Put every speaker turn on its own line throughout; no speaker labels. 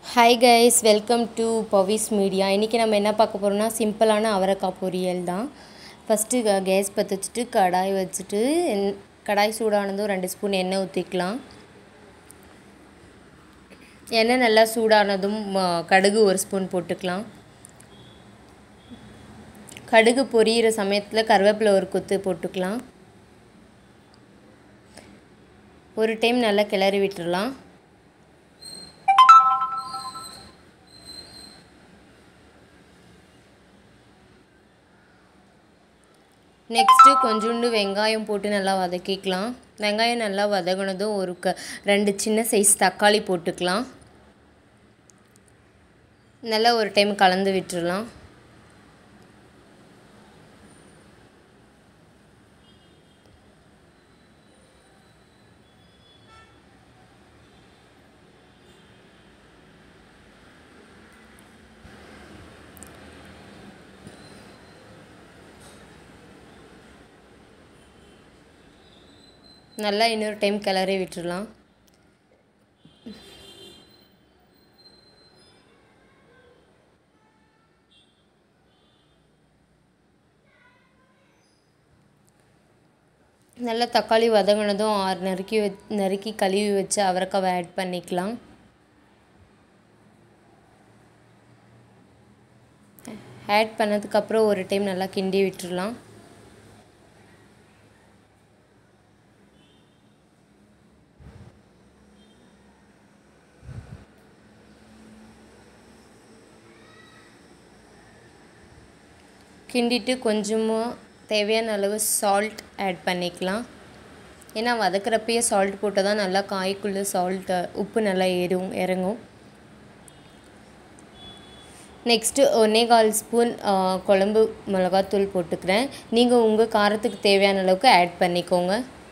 hi guys welcome to Pavis media இன்றைக்கி நம்ம என்ன பார்க்க போகிறோம்னா சிம்பிளான அவரைக்காய் பொரியல் தான் ஃபஸ்ட்டு கேஸ் பற்ற வச்சுட்டு கடாய் வச்சுட்டு எண்- கடாய் சூடானதும் ரெண்டு ஸ்பூன் எண்ணெய் ஊற்றிக்கலாம் எண்ணெய் நல்லா சூடானதும் ஆ, கடுகு ஒரு ஸ்பூன் போட்டுக்கலாம் கடுகு பொரியிற சமயத்தில் கருவேப்பிலை ஒரு கொத்து போட்டுக்கலாம் ஒரு டைம் நல்லா கிளறி விட்டுறலாம் நெக்ஸ்ட்டு கொஞ்சோண்டு வெங்காயம் போட்டு நல்லா வதக்கிக்கலாம் வெங்காயம் நல்லா வதங்கினதும் ஒரு க ரெண்டு சின்ன சைஸ் தக்காளி போட்டுக்கலாம் நல்லா ஒரு டைம் கலந்து விட்டுறலாம் நல்லா இன்னொரு டைம் கிளறி விட்டுறலாம் நல்லா தக்காளி வதங்கினதும் ஆறு நறுக்கி வ நறுக்கி கழுவி வச்சு அவரைக்காவை ஆட் பண்ணிக்கலாம் ஆட் பண்ணதுக்கப்புறம் ஒரு டைம் நல்லா கிண்டி விட்டுறலாம் கிண்டிட்டு கொஞ்சமாக தேவையான அளவு சால்ட் ஆட் பண்ணிக்கலாம் ஏன்னா வதக்குறப்பயே சால்ட் போட்டால் தான் நல்லா காய்க்குள்ளே சால்ட் உப்பு நல்லா ஏறும் இறங்கும் நெக்ஸ்ட்டு ஒன்றே கால் ஸ்பூன் குழம்பு மிளகாத்தூள் போட்டுக்கிறேன் நீங்கள் உங்கள் காரத்துக்கு தேவையான அளவுக்கு ஆட் பண்ணிக்கோங்க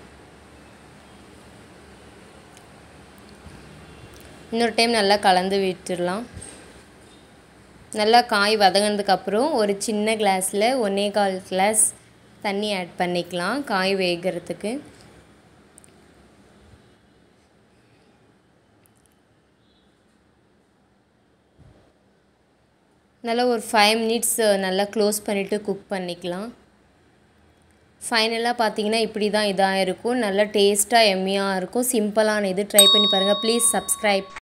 இன்னொரு டைம் நல்லா கலந்து விட்டுடலாம் நல்லா காய் வதங்கினதுக்கப்புறம் ஒரு சின்ன கிளாஸில் ஒன்றே கால் கிளாஸ் தண்ணி ஆட் பண்ணிக்கலாம் காய் வேகிறதுக்கு நல்லா ஒரு ஃபைவ் மினிட்ஸ் நல்லா க்ளோஸ் பண்ணிவிட்டு குக் பண்ணிக்கலாம் ஃபைனலாக பார்த்தீங்கன்னா இப்படி தான் இதாக இருக்கும் நல்லா டேஸ்ட்டாக எம்மியாக இருக்கும் சிம்பிளான இது ட்ரை பண்ணி பாருங்கள் ப்ளீஸ் சப்ஸ்கிரைப்